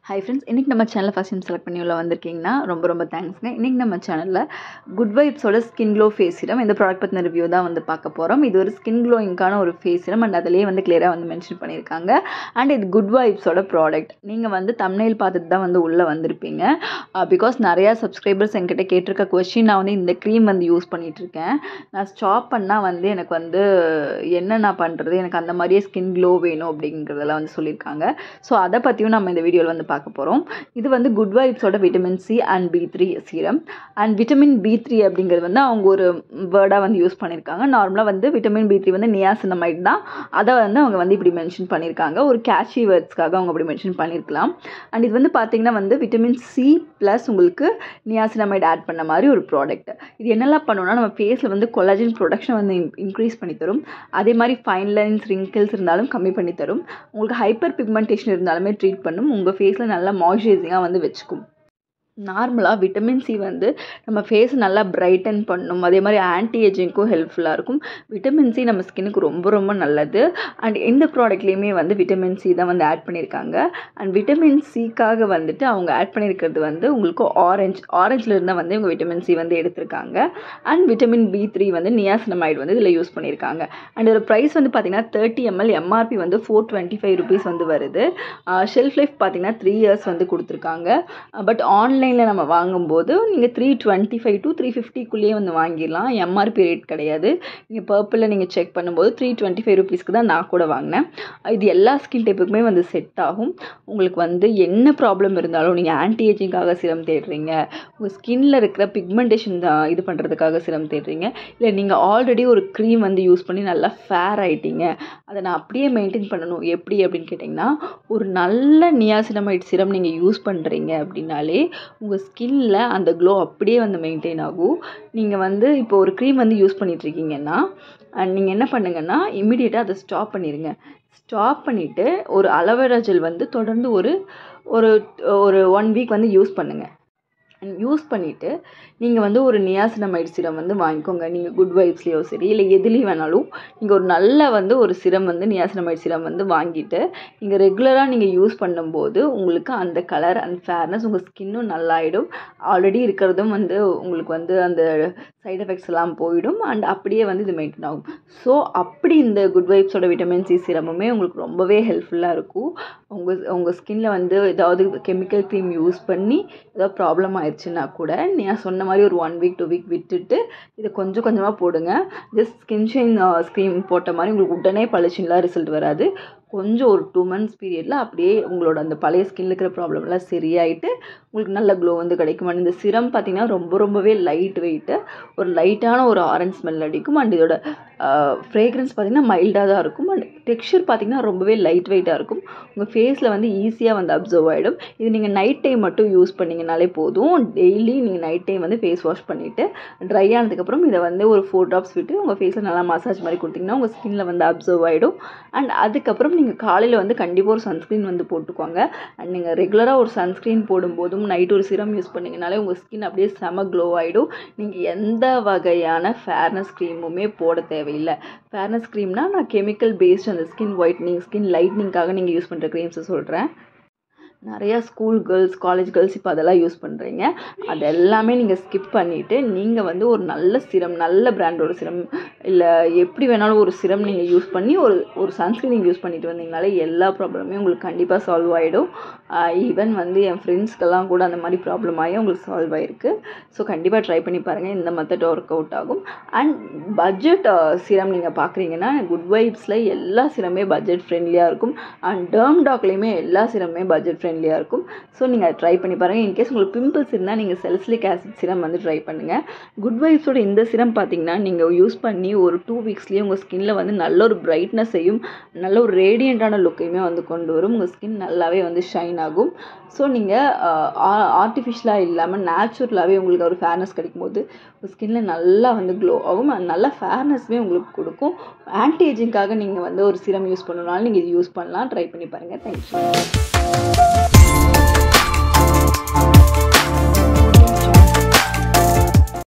hi friends இன்றைக்கி நம்ம சேனலில் ஃபஸ்ட் டைம் செலக்ட் பண்ணி உள்ள வந்திருக்கீங்கன்னா ரொம்ப ரொம்ப தேங்க்ஸ்ங்க இன்றைக்கி நம்ம சேனலில் குட் வைப்ஸோட ஸ்கின் க்ளோ ஃபேஸ் சீரம் இந்த ப்ராடக்ட் பற்றின ரிவ்யூ தான் வந்து பார்க்க போகிறோம் இது ஒரு ஸ்கின் க்ளோயிங்கான ஒரு ஃபேஸ் சீரம் அண்ட் அதிலேயே வந்து கிளியராக வந்து மென்ஷன் பண்ணியிருக்காங்க அண்ட் இது குட் வைப்ஸோட ப்ராடக்ட் நீங்கள் வந்து தம்னைல் பார்த்துட்டு தான் வந்து உள்ளே வந்திருப்பீங்க பிகாஸ் நிறையா சப்ஸ்கிரைபர்ஸ் என்கிட்ட கேட்டிருக்க கொஷின் நான் வந்து இந்த க்ரீம் வந்து யூஸ் பண்ணிகிட்ருக்கேன் நான் ஸ்டாப் பண்ணால் வந்து எனக்கு வந்து என்ன நான் பண்ணுறது எனக்கு அந்த மாதிரியே ஸ்கின் க்ளோ வேணும் அப்படிங்கிறதெல்லாம் வந்து சொல்லியிருக்காங்க ஸோ அதை பற்றியும் நம்ம இந்த வீடியோவில் வந்து பார்க்க போகிறோம் இது வந்து குட் வைப்ஸோட vitamin C and B three serum and vitamin B three அப்படிங்கிறது வந்து அவங்க ஒரு வேர்டாக வந்து யூஸ் பண்ணியிருக்காங்க நார்மலாக வந்து விட்டமின் பி த்ரீ வந்து நியாசினமைட் தான் அதை வந்து அவங்க வந்து இப்படி மென்ஷன் பண்ணியிருக்காங்க ஒரு கேட்சி வேர்ட்ஸ்க்காக அவங்க அப்படி மென்ஷன் பண்ணியிருக்கலாம் அண்ட் இது வந்து பார்த்திங்கன்னா வந்து விட்டமின் சி ப்ளஸ் உங்களுக்கு நியாசினமைட் ஆட் பண்ண மாதிரி ஒரு ப்ராடக்ட் இது என்னெல்லாம் பண்ணணும்னா நம்ம ஃபேஸில் வந்து கொலாஜின் ப்ரொடக்ஷன் வந்து இன்க்ரீஸ் பண்ணி தரும் அதே மாதிரி ஃபைன் லைன்ஸ் ரிங்கிள்ஸ் இருந்தாலும் கம்மி பண்ணி தரும் உங்களுக்கு ஹைப்பர் பிக்மெண்டேஷன் இருந்தாலுமே ட்ரீட் பண்ணும் உங்கள் ஃபேஸில் நல்லா மாய்ஸ்சரைசிங்காக வந்து வச்சுக்கும் நார்மலாக விட்டமின் சி வந்து நம்ம ஃபேஸ் நல்லா பிரைட்டன் பண்ணும் அதே மாதிரி ஆன்டி ஏஜிங்க்கும் ஹெல்ப்ஃபுல்லாக இருக்கும் விட்டமின் சி நம்ம ஸ்கின்னுக்கு ரொம்ப ரொம்ப நல்லது அண்ட் இந்த ப்ராடக்ட்லேயுமே வந்து விட்டமின் சி தான் வந்து ஆட் பண்ணியிருக்காங்க அண்ட் விட்டமின் சிக்காக வந்துட்டு அவங்க ஆட் பண்ணியிருக்கிறது வந்து உங்களுக்கு ஆரஞ்ச் ஆரஞ்சில் இருந்தால் வந்து இவங்க விட்டமின் சி வந்து எடுத்திருக்காங்க அண்ட் விட்டமின் பி த்ரீ வந்து நியாசினமைடு வந்து இதில் யூஸ் பண்ணியிருக்காங்க அண்ட் இதோட ப்ரைஸ் வந்து பார்த்திங்கன்னா தேர்ட்டி எம்எல் எம்ஆர்பி வந்து ஃபோர் டுவெண்ட்டி ஃபைவ் ருபீஸ் வந்து வருது ஷெல்ஃப் லைஃப் பார்த்திங்கன்னா த்ரீ இயர்ஸ் வந்து கொடுத்துருக்காங்க பட் ஆன்லைன் ஆன்லைனில் நம்ம வாங்கும்போது நீங்கள் three twenty five to three ஃபிஃப்டிக்குள்ளேயே வந்து வாங்கிடலாம் எம்ஆர்பி ரேட் கிடையாது நீங்கள் பர்பிளில் நீங்கள் செக் பண்ணும்போது த்ரீ டுவெண்ட்டி ஃபைவ் ருபீஸ்க்கு தான் நான் கூட வாங்கினேன் இது எல்லா ஸ்கின் டைப்புக்குமே வந்து செட் ஆகும் உங்களுக்கு வந்து என்ன ப்ராப்ளம் இருந்தாலும் நீங்கள் ஆன்டி ஏஜிங்காக சிரம் தேடுறீங்க உங்கள் ஸ்கின்னில் இருக்கிற பிக்மெண்டேஷன் தான் இது பண்ணுறதுக்காக சிரம் தேடுறீங்க இல்லை நீங்கள் ஆல்ரெடி ஒரு க்ரீம் வந்து யூஸ் பண்ணி நல்லா ஃபேர் ஆகிட்டீங்க அதை நான் அப்படியே மெயின்டைன் பண்ணணும் எப்படி அப்படின்னு கேட்டிங்கன்னா ஒரு நல்ல நியாசினமைட் சிரம் நீங்கள் யூஸ் பண்ணுறீங்க அப்படின்னாலே உங்கள் ஸ்கின்னில் அந்த க்ளோ அப்படியே வந்து மெயின்டைன் ஆகும் நீங்கள் வந்து இப்போ ஒரு க்ரீம் வந்து யூஸ் பண்ணிகிட்ருக்கீங்கன்னா நீங்கள் என்ன பண்ணுங்கன்னா இம்மிடியேட்டாக அதை ஸ்டாப் பண்ணிடுங்க ஸ்டாப் பண்ணிவிட்டு ஒரு அலோவேரா ஜெல் வந்து தொடர்ந்து ஒரு ஒரு ஒரு ஒன் வீக் வந்து யூஸ் பண்ணுங்கள் அண்ட் யூஸ் பண்ணிவிட்டு நீங்கள் வந்து ஒரு நியாசினமைட் சிரம் வந்து வாங்கிக்கோங்க நீங்கள் குட் வைப்ஸ்லேயோ சரி இல்லை எதுலேயும் வேணாலும் நீங்கள் ஒரு நல்ல வந்து ஒரு சிரம் வந்து நியாசினமைட் சிரம் வந்து வாங்கிட்டு நீங்கள் ரெகுலராக நீங்கள் யூஸ் பண்ணும்போது உங்களுக்கு அந்த கலர் அந்த ஃபேர்னஸ் உங்கள் ஸ்கின்னும் நல்லாயிடும் ஆல்ரெடி இருக்கிறதும் வந்து உங்களுக்கு வந்து அந்த சைட் எஃபெக்ட்ஸ் எல்லாம் போயிடும் அண்ட் அப்படியே வந்து இது மெயின்டைன் ஆகும் ஸோ அப்படி இந்த குட் வைப்ஸோட விட்டமின் சி சிரமுமே உங்களுக்கு ரொம்பவே ஹெல்ப்ஃபுல்லாக இருக்கும் உங்கள் உங்கள் ஸ்கின்ல வந்து ஏதாவது கெமிக்கல் க்ரீம் யூஸ் பண்ணி ஏதாவது ப்ராப்ளம் ஆயிடுச்சுன்னா கூட நான் சொன்ன மாதிரி ஒரு ஒன் வீக் டூ வீக் விட்டுட்டு இதை கொஞ்சம் கொஞ்சமாக போடுங்க ஜஸ்ட் ஸ்கின் ஷைன் ஸ்க்ரீம் போட்ட மாதிரி உங்களுக்கு உடனே பளிச்சுலாம் ரிசல்ட் வராது கொஞ்சம் ஒரு டூ மந்த்ஸ் பீரியடில் அப்படியே உங்களோட அந்த பழைய ஸ்கின்ல இருக்கிற ப்ராப்ளம்லாம் சரியாயிட்டு உங்களுக்கு நல்ல க்ளோ வந்து கிடைக்கும் அண்ட் இந்த சிரம் பார்த்திங்கன்னா ரொம்ப ரொம்பவே லைட் வெயிட்டு ஒரு லைட்டான ஒரு ஆரஞ்ச் ஸ்மெல் அடிக்கும் அண்ட் இதோட ஃப்ரேக்ரன்ஸ் பார்த்திங்கன்னா மைல்டாக தான் இருக்கும் அண்ட் டெக்ஸ்சர் பார்த்திங்கன்னா ரொம்பவே லைட் வெயிட்டாக இருக்கும் உங்கள் ஃபேஸில் வந்து ஈஸியாக வந்து அப்சர்வ் ஆகிடும் இது நீங்கள் நைட் டைம் மட்டும் யூஸ் பண்ணிங்கனாலே போதும் டெய்லி நீங்கள் நைட் டைம் வந்து ஃபேஸ் வாஷ் பண்ணிவிட்டு ட்ரை ஆனதுக்கப்புறம் இதை வந்து ஒரு ஃபோர் ட்ராப்ஸ் விட்டு உங்கள் ஃபேஸில் நல்லா மசாஜ் மாதிரி கொடுத்திங்கன்னா உங்கள் ஸ்கின்னில் வந்து அப்சர்வ் ஆகிடும் அண்ட் அதுக்கப்புறம் நீங்கள் காலையில் வந்து கண்டிப்பாக ஒரு சன்ஸ்க்ரீன் வந்து போட்டுக்கோங்க அண்ட் நீங்கள் ரெகுலராக ஒரு சன்ஸ்க்ரீன் போடும்போதும் நைட் ஒரு சிரம் யூஸ் பண்ணிங்கனாலே உங்கள் ஸ்கின் அப்படியே செம க்ளோ ஆகிடும் நீங்கள் எந்த வகையான ஃபேர்னஸ் க்ரீமுமே போட தேவையில்லை ஃபேர்னஸ் க்ரீம்னா நான் கெமிக்கல் பேஸ்ட் அந்த ஸ்கின் ஒயிட்னிங் ஸ்கின் லைட்னிங்காக நீங்கள் யூஸ் பண்ணுற க்ரீம்ஸை சொல்கிறேன் நிறையா ஸ்கூல் கேர்ள்ஸ் காலேஜ் கேர்ள்ஸ் இப்போ அதெல்லாம் யூஸ் பண்ணுறீங்க அது எல்லாமே நீங்கள் ஸ்கிப் பண்ணிவிட்டு நீங்கள் வந்து ஒரு நல்ல சிரம் நல்ல பிராண்டோட சிரம் இல்லை எப்படி வேணாலும் ஒரு சிரம் நீங்கள் யூஸ் பண்ணி ஒரு ஒரு சன்ஸ்க்ரீன் நீங்கள் யூஸ் பண்ணிட்டு வந்தீங்கனாலே எல்லா ப்ராப்ளமே உங்களுக்கு கண்டிப்பாக சால்வ் ஆகிடும் ஈவன் வந்து என் ஃப்ரெண்ட்ஸ்க்கெல்லாம் கூட அந்த மாதிரி ப்ராப்ளம் ஆகி உங்களுக்கு சால்வ் ஆகிருக்கு ஸோ கண்டிப்பாக ட்ரை பண்ணி பாருங்கள் இந்த மெத்தட் ஒர்க் அவுட் ஆகும் அண்ட் பட்ஜெட் சிரம் நீங்கள் பார்க்குறீங்கன்னா குட் வைப்ஸில் எல்லா சிரமே பட்ஜெட் ஃப்ரெண்ட்லியாக இருக்கும் அண்ட் டேர்ம் டாக்லேயுமே எல்லா சிரமே பட்ஜெட் ஃப்ரெண்ட்லியாக இருக்கும் ஸோ நீங்கள் அதை ட்ரை பண்ணி பாருங்கள் இன்கேஸ் உங்களுக்கு பிம்பிள்ஸ் இருந்தால் நீங்கள் செல்ஸ்லிக் ஆசிட் சிரம் வந்து ட்ரை பண்ணுங்கள் குட் வைப்ஸோட இந்த சிரம் பார்த்தீங்கன்னா நீங்கள் யூஸ் பண்ணி ஒரு டூ வீக்ஸ்லேயே உங்கள் ஸ்கின்னில் வந்து நல்ல ஒரு பிரைட்னஸையும் நல்ல ஒரு ரேடியண்ட்டான லுக்கையுமே வந்து கொண்டு வரும் உங்கள் ஸ்கின் நல்லாவே வந்து ஷைன் ஆகும் ஸோ நீங்கள் ஆர்டிஃபிஷியலாக இல்லாமல் நேச்சுரலாகவே உங்களுக்கு ஒரு ஃபேர்னஸ் கிடைக்கும்போது உங்கள் ஸ்கின்னில் நல்லா வந்து க்ளோ ஆகும் நல்ல ஃபேர்னஸ்மே உங்களுக்கு கொடுக்கும் ஆன்டி ஏஜிங்காக நீங்கள் வந்து ஒரு சிரம் யூஸ் பண்ணனாலும் நீங்கள் இது யூஸ் பண்ணலாம் ட்ரை பண்ணி பாருங்கள் தேங்க்யூ